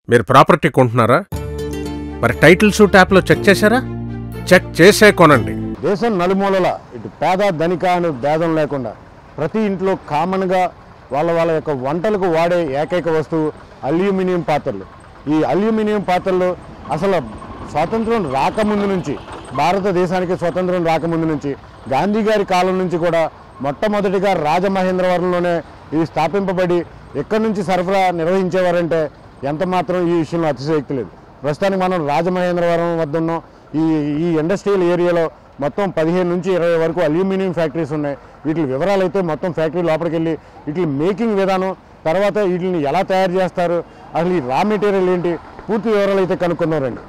మీరు ప్రాపర్టీ కొంటున్నారా మరి టైటిల్స్ ట్యాప్లో చెక్ చేశారా చెక్ చేసే కొనండి దేశం నలుమూలల ఇటు పేద ధనిక అని భేదం లేకుండా ప్రతి ఇంట్లో కామన్గా వాళ్ళ వాళ్ళ యొక్క వంటలకు వాడే ఏకైక వస్తువు అల్యూమినియం పాత్రలు ఈ అల్యూమినియం పాత్రలు అసలు స్వాతంత్రం రాకముందు నుంచి భారతదేశానికి స్వతంత్రం రాకముందు నుంచి గాంధీ గారి కాలం నుంచి కూడా మొట్టమొదటిగా రాజమహేంద్రవరంలోనే ఇవి స్థాపింపబడి ఎక్కడి నుంచి సరఫరా నిర్వహించేవారంటే ఎంత మాత్రం ఈ విషయంలో అతిశయోక్తి లేదు ప్రస్తుతానికి మనం రాజమహేంద్రవరం వద్ద ఉన్నాం ఈ ఈ ఇండస్ట్రియల్ ఏరియాలో మొత్తం పదిహేను నుంచి ఇరవై వరకు అల్యూమినియం ఫ్యాక్టరీస్ ఉన్నాయి వీటి వివరాలు అయితే మొత్తం ఫ్యాక్టరీ లోపలికి వెళ్ళి వీటి మేకింగ్ విధానం తర్వాత వీటిని ఎలా తయారు చేస్తారు అసలు ఈ రా మెటీరియల్ ఏంటి పూర్తి వివరాలు అయితే కనుక్కుందాం రండి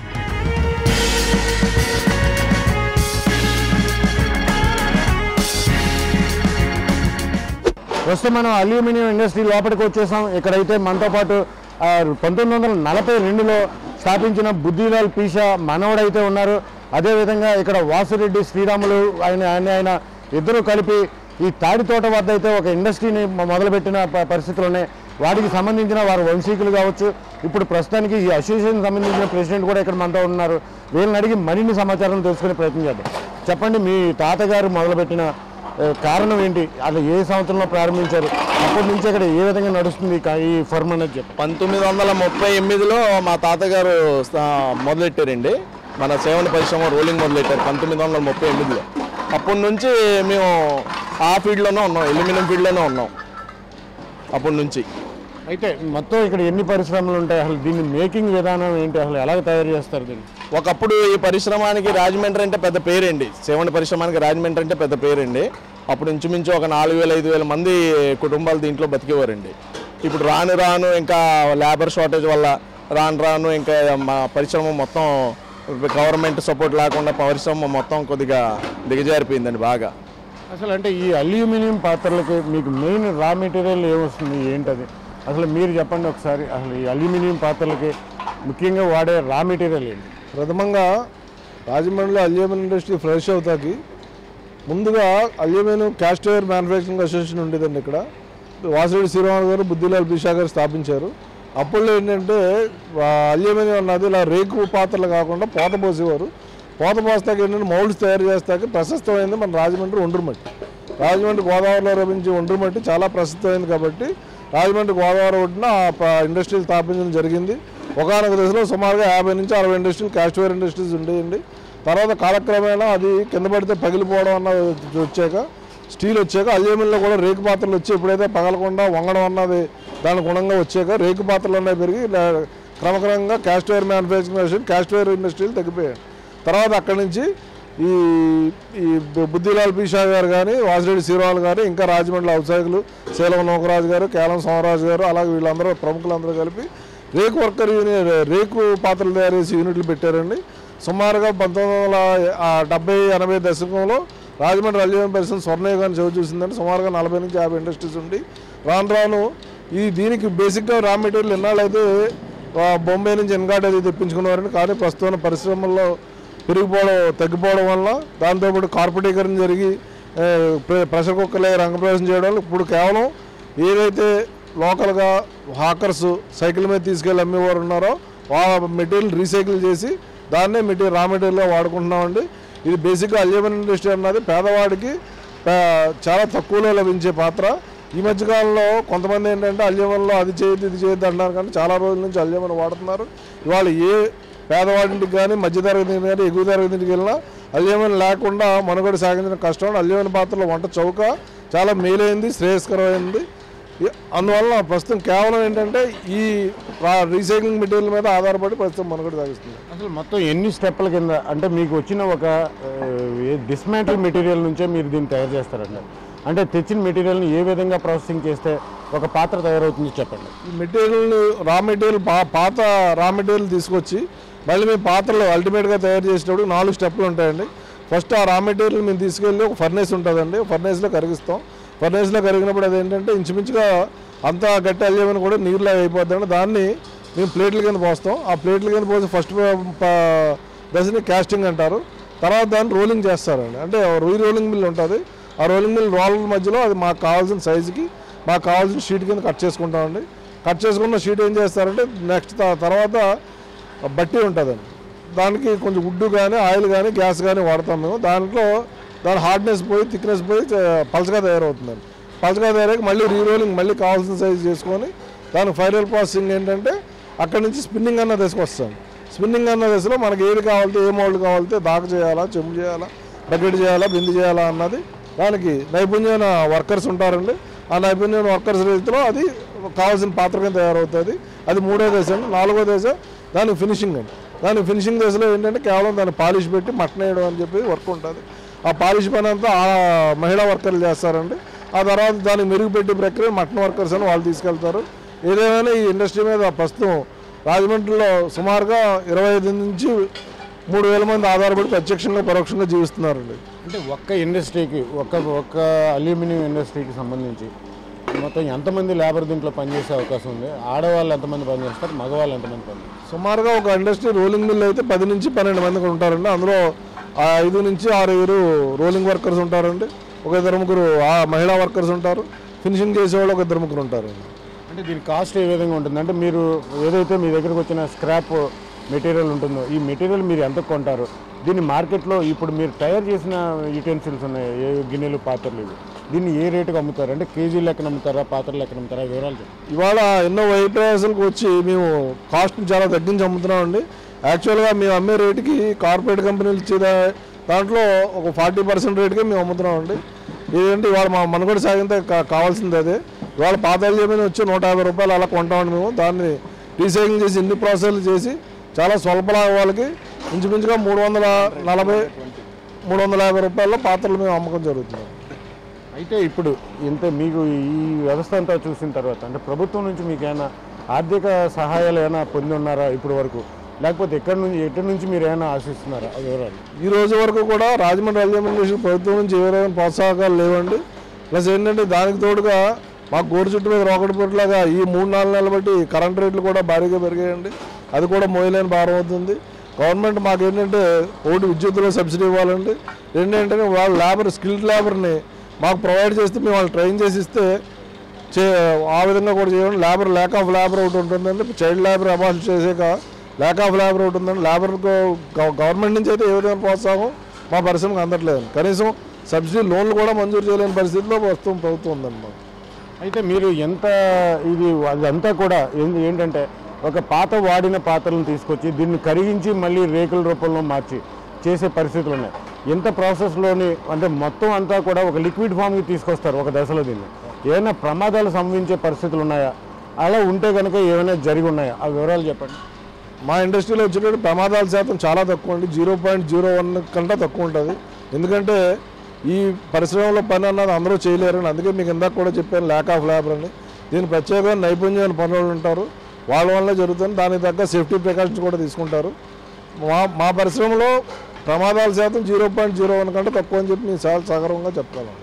ప్రస్తుతం మనం అల్యూమినియం ఇండస్ట్రీ లోపలికి వచ్చేసాం ఇక్కడైతే మనతో పాటు ఆ, పంతొమ్మిది వందల నలభై రెండులో స్థాపించిన బుద్ధిలాల్ పీషా మనవడైతే ఉన్నారు అదేవిధంగా ఇక్కడ వాసురెడ్డి శ్రీరాములు ఆయన ఆయన ఆయన ఇద్దరు కలిపి ఈ తాడి తోట వద్ద అయితే ఒక ఇండస్ట్రీని మొ- మొదలుపెట్టిన ప- పరిస్థితులు ఉన్నాయి వాటికి సంబంధించిన వారు వంశీకులు కావచ్చు ఇప్పుడు ప్రస్తుతానికి ఈ అసోసియేషన్ సంబంధించిన ప్రెసిడెంట్ కూడా ఇక్కడ మనతో ఉన్నారు వీళ్ళని అడిగి మరిన్ని సమాచారం తెలుసుకునే ప్రయత్నం చేద్దాం చెప్పండి మీ తాతగారు మొదలుపెట్టిన ఏ, కారణం ఏంటి అది ఏ సంవత్సరంలో ప్రారంభించారు అప్పటి నుంచి ఇక్కడ ఏ విధంగా నడుస్తుంది కా- ఈ ఫర్మ్ అనేది చెప్పి పంతొమ్మిది వందల ముప్పై ఎనిమిదిలో మా తాతగారు స్థా- మొదలెట్టారండి మన సేవన పరిశ్రమ రోలింగ్ మొదలెట్టారు పంతొమ్మిది వందల ముప్పై ఎనిమిదిలో అప్పటి నుంచి మేము ఆ ఫీల్డ్లోనే ఉన్నాం ఎల్యూమినియం ఫీల్డ్లోనే ఉన్నాం అప్పటి నుంచి అయితే మొత్తం ఇక్కడ ఎన్ని పరిశ్రమలు ఉంటాయి అసలు దీన్ని మేకింగ్ విధానం ఏంటి అసలు ఎలా తయారు చేస్తారు దీన్ని ఒకప్పుడు ఈ పరిశ్రమానికి రాజమండ్రి అంటే పెద్ద పేరండి సేవన పరిశ్రమానికి రాజమండ్రి అంటే పెద్ద పేరండి అప్పుడు ఇంచుమించు ఒక నాలుగు వేల ఐదు వేల మంది కుటుంబాలు దీంట్లో బతికేవారండి ఇప్పుడు రాను రాను ఇంకా లేబర్ షార్టేజ్ వల్ల రాను రాను ఇంకా మా పరిశ్రమ మొత్తం గవర్నమెంట్ సపోర్ట్ లేకుండా పరిశ్రమ మొత్తం కొద్దిగా దిగజారిపోయిందండి బాగా అసలు అంటే ఈ అల్యూమినియం పాత్రలకి మీకు మెయిన్ రా మెటీరియల్ ఏమొస్తుంది ఏంటది అసలు మీరు చెప్పండి ఒకసారి అసలు ఈ అల్యూమినియం పాత్రలకి ముఖ్యంగా వాడే రా మెటీరియల్ ఏంటి ప్రథమంగా రాజమండ్రిలో అల్యూమినియం ఇండస్ట్రీ ఫ్రెష్ అవుతాకి ముందుగా aluminium cast wire manufacturing association ఉండేదండి ఇక్కడ వాసిరెడ్డి శ్రీరామ్ గారు బుద్ధిలాల్ బిషా గారు స్థాపించారు అప్పుడు ఏంటంటే ఆ, అల్యూమినియం అన్నది ఇలా రేకు పాత్రలు కాకుండా పోత పోసేవారు పోత పోస్తాకి ఏంటంటే మౌల్డ్స్ తయారు చేస్తాకి ప్రశస్తమైంది మన రాజమండ్రి ఒండ్రుమట్టి రాజమండ్రి గోదావరిలో లభించే ఒండ్రుమట్టి చాలా ప్రసిద్ధమైంది కాబట్టి రాజమండ్రి గోదావరి ఒడ్డున ఆ ప- ఇండస్ట్రీలు స్థాపించడం జరిగింది ఒకనొక దశలో సుమారుగా యాభై నుంచి అరవై ఇండస్ట్రీలు క్యాస్ట్ వైర్ ఇండస్ట్రీస్ ఉండేయండి తర్వాత కాలక్రమేణా అది కింద పడితే పగిలిపోవడం అన్నది వచ్చాక స్టీల్ వచ్చాక అల్యూమినియంలో కూడా రేకు పాత్రలు వచ్చి ఎప్పుడైతే పగలకుండా వంగడం అన్నది దాని గుణంగా వచ్చాక రేకు పాత్రలు అనేవి పెరిగి ఇలా క్రమక్రమంగా cast wire manufacturing industry cast wire ఇండస్ట్రీలు తగ్గిపోయాయి తర్వాత అక్కడి నుంచి ఈ ఈ బు- బుద్ధిలాల్ పీషా గారు కానీ వాసిరెడ్డి శ్రీరాములు గారు ఇంకా రాజమండ్రి ఔత్సాహికులు శీలం నోకరాజు గారు కేలం సోమరాజు గారు అలాగే వీళ్ళందరూ ప్రముఖులందరూ కలిపి రేకు వర్కర్ యూనియన్ రేకు పాత్రలు తయారు చేసి యూనిట్లు పెట్టారండి సుమారుగా పంతొమ్మిది వందల ఆ, డెబ్బై ఎనభై దశకంలో రాజమండ్రి అల్యూమినియం పరిశ్రమ స్వర్ణయుగాన్ని చవి చూసిందండి సుమారుగా నలభై నుంచి యాభై ఇండస్ట్రీస్ ఉండి రాను రాను ఈ దీనికి బేసిక్గా రా మెటీరియల్ ఎన్నాళ్ళైతే ఆ, బొంబాయి నుంచి ఎన్గాట్ అది తెప్పించుకున్నారని కానీ ప్రస్తుతం పరిశ్రమల్లో పెరిగిపోవడం తగ్గిపోవడం వల్ల దాంతోపాటు కార్పొరేటీకరణ జరిగి ఆ, ప్రె- ప్రెషర్ కుక్కర్లే రంగప్రవేశం చేయడం వల్ల ఇప్పుడు కేవలం ఏదైతే లోకల్గా హాకర్స్ సైకిల్ మీద తీసుకెళ్ళి అమ్మేవారు ఉన్నారో వాళ్ళ మెటీరియల్ రీసైకిల్ చేసి దాన్నే మెటీరియల్ రా మెటీరియల్గా వాడుకుంటున్నామండి ఇది బేసిక్గా అల్యూమినియం ఇండస్ట్రీ అన్నది పేదవాడికి ఆ, చాలా తక్కువలో లభించే పాత్ర ఈ మధ్యకాలంలో కొంతమంది ఏంటంటే అల్యూమినియంలో అది చేయొద్దు ఇది చేయొద్దు అంటున్నారు కానీ చాలా రోజుల నుంచి అల్యూమినియం వాడుతున్నారు ఇవాళ ఏ పేదవాడింటికి కానీ మధ్యతరగతి కానీ ఎగువ తరగతికి వెళ్ళినా అల్యూమినియం లేకుండా మనుగడ సాగించడం కష్టం అల్యూమినియం పాత్రలో వంట చౌక చాలా మేలైంది శ్రేయస్కరమైంది ఈ- అందువల్ల ప్రస్తుతం కేవలం ఏంటంటే ఈ రా- రీసైక్లింగ్ మెటీరియల్ మీద ఆధారపడి ప్రస్తుతం మనుగడ సాగిస్తుంది అసలు మొత్తం ఎన్ని స్టెప్పుల కింద అంటే మీకు వచ్చిన ఒక డిస్మాంటిల్ మెటీరియల్ నుంచే మీరు దీన్ని తయారు చేస్తారండి అంటే తెచ్చిన మెటీరియల్ని ఏ విధంగా ప్రాసెసింగ్ చేస్తే ఒక పాత్ర తయారవుతుంది చెప్పండి ఈ మెటీరియల్ రా మెటీరియల్ పా పాత రా మెటీరియల్ తీసుకొచ్చి మళ్ళీ మేము పాత్రలు అల్టిమేట్గా తయారు చేసేటప్పుడు నాలుగు స్టెప్లు ఉంటాయండి ఫస్ట్ ఆ రా మెటీరియల్ మేము తీసుకెళ్ళి ఒక ఫర్నేస్ ఉంటుందండి ఫర్నేస్లో కరిగిస్తాం ఫర్నేస్లో కరిగినప్పుడు అది ఏంటంటే ఇంచుమించుగా అంతా గట్టి అల్లేమని కూడా నీరులా అయిపోద్దండి దాన్ని మేము ప్లేట్ల కింద పోస్తాం ఆ ప్లేట్ల కింద పోసి ఫస్ట్ దశని క్యాస్టింగ్ అంటారు తర్వాత దాన్ని రోలింగ్ చేస్తారండి అంటే రొయ్యి రోలింగ్ మిల్ ఉంటుంది ఆ రోలింగ్ మిల్ రోలర్ మధ్యలో అది మాకు కావాల్సిన సైజుకి మాకు కావాల్సిన షీట్ కింద కట్ చేసుకుంటామండి కట్ చేసుకున్న షీట్ ఏం చేస్తారంటే నెక్స్ట్ తర్వాత బట్టి ఉంటుందండి దానికి కొంచెం వుడ్ కానీ ఆయిల్ కానీ గ్యాస్ కానీ వాడతాం మేము దాంట్లో దాని హార్డ్నెస్ పోయి థిక్నెస్ పోయి చ- పలచగా తయారవుతుందండి పలచగా తయారై మళ్ళీ రీరోలింగ్ మళ్ళీ కావాల్సిన సైజ్ చేసుకొని దానికి ఫైనల్ ప్రాసెసింగ్ ఏంటంటే అక్కడి నుంచి స్పిన్నింగ్ అన్న దశకు స్పిన్నింగ్ అన్న దశలో మనకి ఏది కావాలితే ఏ మోల్డ్ కావాలితే దాక చేయాలా చెంబు చేయాలా బకెట్ చేయాలా బిందు చేయాలా అన్నది దానికి నైపుణ్యమైన వర్కర్స్ ఉంటారండి ఆ నైపుణ్యమైన వర్కర్స్ రీతిలో అది కావాల్సిన పాత్ర కింద తయారవుతుంది అది మూడో దశ అండి నాలుగో దశ దానికి ఫినిషింగ్ అండి దానికి ఫినిషింగ్ దశలో ఏంటంటే కేవలం దాన్ని పాలిష్ పెట్టి మట్టన వేయడం అని చెప్పి వర్క్ ఉంటుంది ఆ పాలిష్ పని అంతా ఆ మహిళా వర్కర్లు చేస్తారండి ఆ తర్వాత దానికి మెరుగుపెట్టి ప్రక్రియ మటన్ వర్కర్స్ అని వాళ్ళు తీసుకెళ్తారు ఏదేమైనా ఈ ఇండస్ట్రీ మీద ప్రస్తుతం రాజమండ్రిలో సుమారుగా ఇరవై ఐదు నుంచి మూడు వేల మంది ఆధారపడి ప్రత్యక్షంగా పరోక్షంగా జీవిస్తున్నారండి అంటే ఒక్క ఇండస్ట్రీకి ఒక్క ఒక్క అల్యూమినియం ఇండస్ట్రీకి సంబంధించి మొత్తం ఎంతమంది లేబర్ దీంట్లో పనిచేసే అవకాశం ఉంది ఆడవాళ్ళు ఎంతమంది పనిచేస్తారు మగవాళ్ళు ఎంతమంది పనిచేస్తారు సుమారుగా ఒక ఇండస్ట్రీ రోలింగ్ మిల్ అయితే పది నుంచి పన్నెండు మంది ఉంటారండి అందులో ఆ ఐదు నుంచి ఆరుగురు రోలింగ్ వర్కర్స్ ఉంటారండి ఒక ఇద్దరు ముగ్గురు ఆ మహిళా వర్కర్స్ ఉంటారు ఫినిషింగ్ చేసేవాళ్ళు ఒక ఇద్దరు ముగ్గురు ఉంటారండి అంటే దీని కాస్ట్ ఏ విధంగా ఉంటుంది అంటే మీరు ఏదైతే మీ దగ్గరకు వచ్చిన స్క్రాప్ మెటీరియల్ ఉంటుందో ఈ మెటీరియల్ మీరు ఎంత కొంటారు దీన్ని మార్కెట్లో ఇప్పుడు మీరు తయారు చేసిన యూటెన్సిల్స్ ఉన్నాయి ఏ గిన్నెలు పాత్రలు ఇవి దీన్ని ఏ రేటుకి అమ్ముతారు అంటే కేజీ లెక్కన అమ్ముతారా పాత్ర లెక్కన అమ్ముతారా వివరాలు చెప్పండి ఇవాళ ఎన్నో వైట్ ప్రయాసాలకు వచ్చి మేము కాస్ట్ని చాలా తగ్గించి అమ్ముతున్నామండి యాక్చువల్గా మేము అమ్మే రేటుకి కార్పొరేట్ కంపెనీలు ఇచ్చే దా- దాంట్లో ఒక ఫార్టీ పర్సెంట్ రేటుకే మేము అమ్ముతున్నామండి ఏంటంటే ఇవాళ మా మనుగడ సాగితే కా- కావాల్సింది అదే ఇవాళ పాతాలు చేయమని వచ్చి నూట యాభై రూపాయలు అలా కొంటామండి మేము దాన్ని రీసైక్లింగ్ చేసి ఇన్ని ప్రాసెస్లు చేసి చాలా స్వల్ప లాభాలకి ఇంచుమించుగా మూడు వందల నలభై మూడు వందల యాభై రూపాయల్లో పాత్రలు మేము అమ్మకం జరుగుతుంది అయితే ఇప్పుడు ఇంత మీకు ఈ వ్యవస్థ అంతా చూసిన తర్వాత అంటే ప్రభుత్వం నుంచి మీకు ఏమైనా ఆర్థిక సహాయాలు ఏమైనా పొంది ఉన్నారా ఇప్పటి వరకు లేకపోతే ఎక్కడి నుంచి ఎక్కడి నుంచి మీరు ఏమైనా ఆశిస్తున్నారా ఆ వివరాలు ఈ రోజు వరకు కూడా రాజమండ్రి అల్యూమినియం ప్రభుత్వం నుంచి ఏ విధమైన ప్రోత్సాహకాలు లేవండి ప్లస్ ఏంటంటే దానికి తోడుగా మాకు గోరు చుట్టు మీద రోకటి పొట్టులాగా ఈ మూడు నాలుగు నెలలు బట్టి కరెంట్ రేట్లు కూడా భారీగా పెరిగాయండి అది కూడా మోయలేని భారం అవుతుంది గవర్నమెంట్ మాకు ఏంటంటే ఒకటి విద్యుత్తులో సబ్సిడీ ఇవ్వాలండి ఏంటంటే వాళ్ళ లేబర్ స్కిల్డ్ లేబర్ని మాకు ప్రొవైడ్ చేస్తే మేము వాళ్ళు ట్రైన్ చేసి ఇస్తే చే ఆ విధంగా కూడా చేయండి లేబర్ ల్యాక్ ఆఫ్ లేబర్ ఒకటి ఉంటుందండి చైల్డ్ లేబర్ అబాలిష్ చేసాక ల్యాక్ ఆఫ్ లేబర్ ఒకటి ఉందండి లేబర్ గవర్నమెంట్ నుంచి అయితే ఏ విధమైన ప్రోత్సాహం మా పరిశ్రమకు అందట్లేదు కనీసం సబ్సిడీ లోన్లు కూడా మంజూరు చేయలేని పరిస్థితిలో ప్రస్తుతం ప్రభుత్వం ఉందండి మాకు అయితే మీరు ఎంత ఇది అదంతా కూడా ఏం- ఏంటంటే ఒక పాత వాడిన పాత్రలను తీసుకొచ్చి దీన్ని కరిగించి మళ్ళీ రేకుల రూపంలో మార్చి చేసే పరిస్థితులు ఉన్నాయి ఎంత ప్రాసెస్లోని అంటే మొత్తం అంతా కూడా ఒక లిక్విడ్ ఫామ్కి తీసుకొస్తారు ఒక దశలో దీన్ని ఏమైనా ప్రమాదాలు సంభవించే పరిస్థితులు ఉన్నాయా అలా ఉంటే కనుక ఏమైనా జరిగి ఉన్నాయా ఆ వివరాలు చెప్పండి మా ఇండస్ట్రీలో వచ్చేటప్పుడు ప్రమాదాల శాతం చాలా తక్కువ అండి జీరో పాయింట్ జీరో వన్ కంటే తక్కువ ఉంటుంది ఎందుకంటే ఈ పరిశ్రమలో పని అన్నది అందరూ చేయలేరని అందుకే మీకు ఇందాక కూడా చెప్పాను ల్యాక్ ఆఫ్ లేబర్ అని దీని ప్రత్యేకమైన నైపుణ్యమైన పనులు ఉంటారు వాళ్ళ వల్ల జరుగుతుంది దానికి తగ్గ సేఫ్టీ ప్రికాషన్స్ కూడా తీసుకుంటారు మా మా పరిశ్రమలో ప్రమాదాల శాతం జీరో పాయింట్ జీరో వన్ కంటే తక్కువ అని చెప్పి మేము చాలా సగర్వంగా చెప్పగలం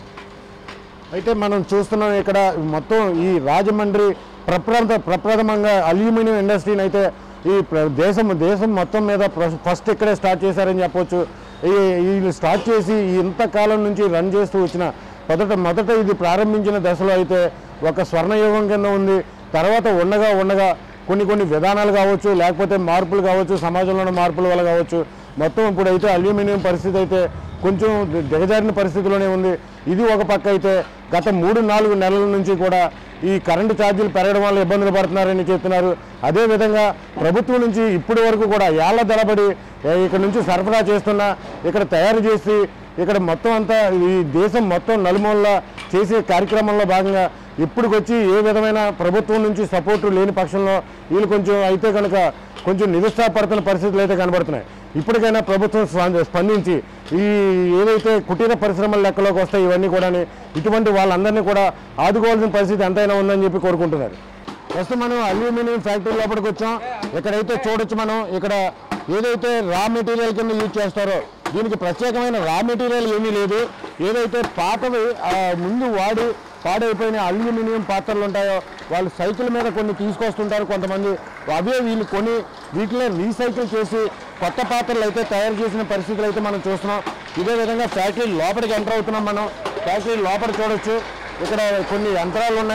అయితే మనం చూస్తున్నాం ఇక్కడ మొత్తం ఈ రాజమండ్రి ప్రప్రథ ప్రప్రథమంగా అల్యూమినియం ఇండస్ట్రీని అయితే ఈ ప్ర- దేశం దేశం మొత్తం మీద ప్ర- ఫస్ట్ ఇక్కడే స్టార్ట్ చేశారని చెప్పొచ్చు ఈ వీళ్ళు స్టార్ట్ చేసి ఇంతకాలం నుంచి రన్ చేస్తూ వచ్చిన మొదట మొదట ఇది ప్రారంభించిన దశలో అయితే ఒక స్వర్ణయుగం కింద ఉంది తర్వాత ఉండగా ఉండగా కొన్ని కొన్ని విధానాలు కావచ్చు లేకపోతే మార్పులు కావచ్చు సమాజంలోని మార్పుల వల్ల కావచ్చు మొత్తం ఇప్పుడైతే అల్యూమినియం పరిస్థితి అయితే కొంచెం ది- దిగజారిన పరిస్థితిలోనే ఉంది ఇది ఒక పక్క అయితే గత మూడు నాలుగు నెలల నుంచి కూడా ఈ కరెంటు ఛార్జీలు పెరగడం వల్ల ఇబ్బందులు పడుతున్నారని చెప్తున్నారు అదేవిధంగా ప్రభుత్వం నుంచి ఇప్పటి వరకు కూడా ఏళ్ల ధరబడి ఏ, ఇక్కడ నుంచి సరఫరా చేస్తున్న ఇక్కడ తయారు చేసి ఇక్కడ మొత్తం అంతా ఈ దేశం మొత్తం నలుమూలలా చేసే కార్యక్రమంలో భాగంగా ఇప్పటికొచ్చి ఏ విధమైన ప్రభుత్వం నుంచి సపోర్టు లేని పక్షంలో వీళ్ళు కొంచెం అయితే కనుక కొంచెం నిరుత్సాహపడుతున్న పరిస్థితులు అయితే కనబడుతున్నాయి ఇప్పటికైనా ప్రభుత్వం స్పంద- స్పందించి ఈ ఏదైతే కుటీర పరిశ్రమల లెక్కలోకి వస్తాయి ఇవన్నీ కూడా ఇటువంటి వాళ్ళందరినీ కూడా ఆదుకోవాల్సిన పరిస్థితి ఎంతైనా ఉందని చెప్పి కోరుకుంటున్నారు ప్రస్తుతం మనం అల్యూమినియం ఫ్యాక్టరీ లోపలికి వచ్చాం ఇక్కడైతే చూడొచ్చు మనం ఇక్కడ ఏదైతే రా మెటీరియల్ కింద యూజ్ చేస్తారో దీనికి ప్రత్యేకమైన రా మెటీరియల్ ఏమీ లేదు ఏదైతే పాతవి ఆ, ముందు వాడి పాడైపోయిన అల్యూమినియం పాత్రలు ఉంటాయో వాళ్ళు సైకిల్ మీద కొన్ని తీసుకొస్తుంటారు కొంతమంది అవే వీళ్ళు కొని వీటిలో రీసైకిల్ చేసి కొత్త పాత్రలు అయితే తయారు చేసిన పరిస్థితులు అయితే మనం చూస్తున్నాం ఇదే విధంగా ఫ్యాక్టరీ లోపలికి ఎంటర్ అవుతున్నాం మనం ఫ్యాక్టరీ లోపల చూడొచ్చు ఇక్కడ కొన్ని యంత్రాలు ఉన్నాయి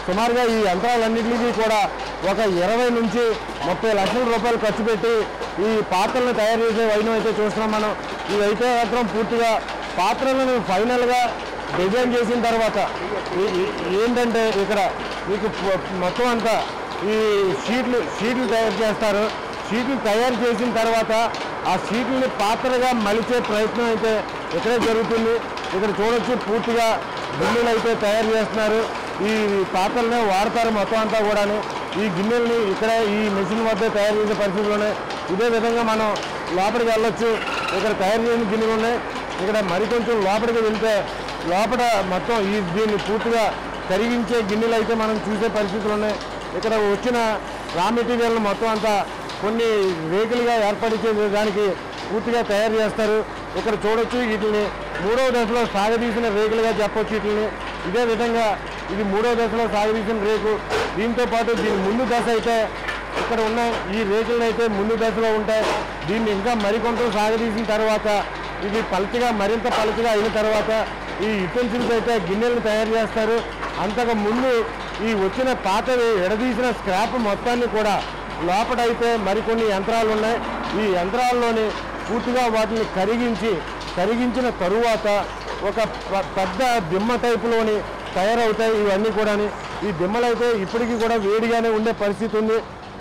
సుమారుగా ఈ యంత్రాలన్నింటినీ కూడా ఒక ఇరవై నుంచి ముప్పై లక్షల రూపాయలు ఖర్చు పెట్టి ఈ పాత్రలను తయారు చేసే వైద్యం అయితే చూస్తున్నాం మనం ఇవైతే మాత్రం పూర్తిగా పాత్రలను ఫైనల్గా డిజైన్ చేసిన తర్వాత ఈ- ఈ- ఏంటంటే ఇక్కడ మీకు పొ- మొత్తం అంతా ఈ షీట్లు షీట్లు తయారు చేస్తారు షీట్లు తయారు చేసిన తర్వాత ఆ షీట్లని పాత్రగా మలిచే ప్రయత్నం అయితే ఇక్కడే జరుగుతుంది ఇక్కడ చూడొచ్చు పూర్తిగా గిన్నెలు అయితే తయారు చేస్తున్నారు ఈ పాత్రలనే వాడతారు మొత్తం అంతా కూడాను ఈ గిన్నెల్ని ఇక్కడ ఈ మెషిన్ వద్ద తయారు చేసే పరిస్థితుల్లోనే ఇదే విధంగా మనం లోపలికి వెళ్ళొచ్చు ఇక్కడ తయారు చేసిన గిన్నెలు ఉన్నాయి ఇక్కడ మరికొంచెం లోపలికి వెళ్తే లోపల మొత్తం ఈ దీన్ని పూర్తిగా కరిగించే గిన్నెలు అయితే మనం చూసే పరిస్థితులు ఉన్నాయి ఇక్కడ వచ్చిన రా మెటీరియల్ మొత్తం అంతా కొన్ని రేకులుగా ఏర్పరిచే దానికి పూర్తిగా తయారు చేస్తారు ఇక్కడ చూడొచ్చు వీటిని మూడవ దశలో సాగదీసిన రేకులుగా చెప్పొచ్చు వీటిని ఇదే విధంగా ఇది మూడవ దశలో సాగదీసిన రేకు దీంతో పాటు దీని ముందు దశ అయితే ఇక్కడ ఉన్న ఈ రేకులను అయితే ముందు దశలో ఉంటాయి దీన్ని ఇంకా మరికొంత సాగదీసిన తర్వాత ఇది పలుచగా మరింత పలుచగా అయిన తర్వాత ఈ యుటెన్సిల్స్ అయితే గిన్నెలను తయారు చేస్తారు అంతకు ముందు ఈ వచ్చిన పాతవి ఎడదీసిన స్క్రాప్ మొత్తాన్ని కూడా లోపటైతే మరికొన్ని యంత్రాలు ఉన్నాయి ఈ యంత్రాల్లోని పూర్తిగా వాటిని కరిగించి కరిగించిన తరువాత ఒక ప- పెద్ద దిమ్మ టైపులోని తయారవుతాయి ఇవన్నీ కూడా ఈ దిమ్మలు అయితే ఇప్పటికీ కూడా వేడిగానే ఉండే పరిస్థితి ఉంది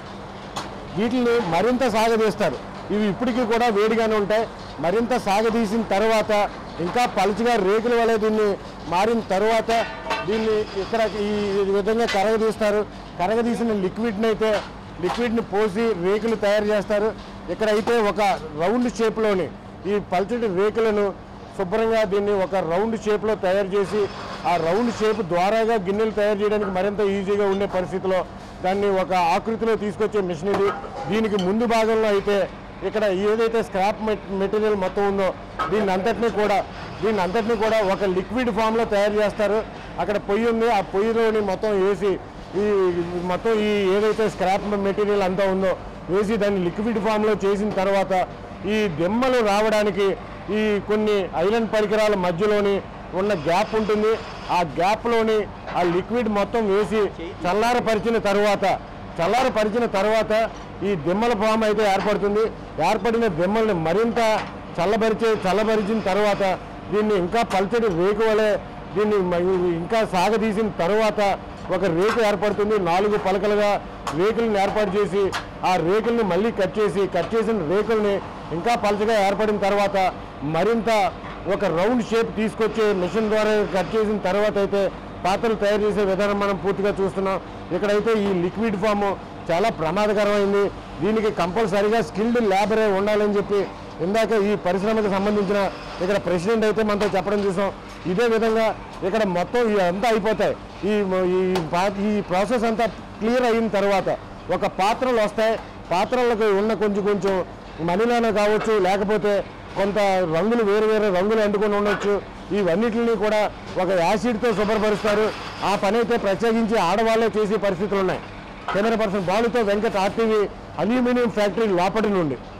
వీటిని మరింత సాగదీస్తారు ఇవి ఇప్పటికీ కూడా వేడిగానే ఉంటాయి మరింత సాగదీసిన తర్వాత ఇంకా పలుచగా రేకుల వలె దీన్ని మారిన తర్వాత దీన్ని ఇక్కడ ఈ విధంగా కరగదీస్తారు కరగదీసిన లిక్విడ్ని అయితే లిక్విడ్ని పోసి రేకులు తయారు చేస్తారు ఇక్కడైతే ఒక రౌండ్ షేప్లోని ఈ పల్చటి రేకులను శుభ్రంగా దీన్ని ఒక రౌండ్ షేప్లో తయారు చేసి ఆ రౌండ్ షేప్ ద్వారాగా గిన్నెలు తయారు చేయడానికి మరింత ఈజీగా ఉండే పరిస్థితిలో దాన్ని ఒక ఆకృతిలో తీసుకొచ్చే మిషన్ ఇది దీనికి ముందు భాగంలో అయితే ఇక్కడ ఏదైతే స్క్రాప్ మెటీరియల్ మొత్తం ఉందో దీన్ని అంతటినీ కూడా దీన్ని అంతటినీ కూడా ఒక లిక్విడ్ ఫామ్లో తయారు చేస్తారు అక్కడ పొయ్యి ఉంది ఆ పొయ్యిలోని మొత్తం వేసి ఈ మొత్తం ఈ ఏదైతే స్క్రాప్ మెటీరియల్ అంతా ఉందో వేసి దాన్ని లిక్విడ్ ఫామ్లో చేసిన తర్వాత ఈ దిమ్మలు రావడానికి ఈ కొన్ని ఐరన్ పరికరాల మధ్యలోని ఉన్న గ్యాప్ ఉంటుంది ఆ గ్యాప్లోని ఆ లిక్విడ్ మొత్తం వేసి చల్లారపరిచిన తర్వాత చల్లారపరిచిన తర్వాత ఈ దిమ్మల ఫామ్ అయితే ఏర్పడుతుంది ఏర్పడిన దిమ్మల్ని మరింత చల్లబరిచే చల్లబరిచిన తర్వాత దీన్ని ఇంకా పల్చడి రేకు వలె దీన్ని మ- ఇంకా సాగదీసిన తర్వాత ఒక రేకు ఏర్పడుతుంది నాలుగు పలకలుగా రేకులను ఏర్పాటు చేసి ఆ రేకుల్ని మళ్ళీ కట్ చేసి కట్ చేసిన రేకుల్ని ఇంకా పలచగా ఏర్పడిన తర్వాత మరింత ఒక రౌండ్ షేప్ తీసుకొచ్చే మిషన్ ద్వారా కట్ చేసిన తర్వాత అయితే పాత్రలు తయారు చేసే విధానం మనం పూర్తిగా చూస్తున్నాం ఇక్కడైతే ఈ లిక్విడ్ ఫామ్ చాలా ప్రమాదకరమైంది దీనికి కంపల్సరీగా స్కిల్డ్ లేబరే ఉండాలని చెప్పి ఇందాక ఈ పరిశ్రమకు సంబంధించిన ఇక్కడ ప్రెసిడెంట్ అయితే మనతో చెప్పడం చూసాం ఇదే విధంగా ఇక్కడ మొత్తం ఇదంతా అయిపోతాయి ఈ ఈ పా- ఈ ప్రాసెస్ అంతా క్లియర్ అయిన తర్వాత ఒక పాత్రలు వస్తాయి పాత్రలకు ఉన్న కొంచెం కొంచెం మణిలోనే కావచ్చు లేకపోతే కొంత రంగులు వేరు వేరే రంగులు అంటుకొని ఉండొచ్చు ఇవన్నిటిని కూడా ఒక యాసిడ్తో శుభ్రపరుస్తారు ఆ పని అయితే ప్రత్యేకించి ఆడవాళ్ళే చేసే పరిస్థితులు ఉన్నాయి కెమెరా పర్సన్ బాలుతో వెంకట్ ఆర్టీవీ అల్యూమినియం ఫ్యాక్టరీ లోపటి నుండి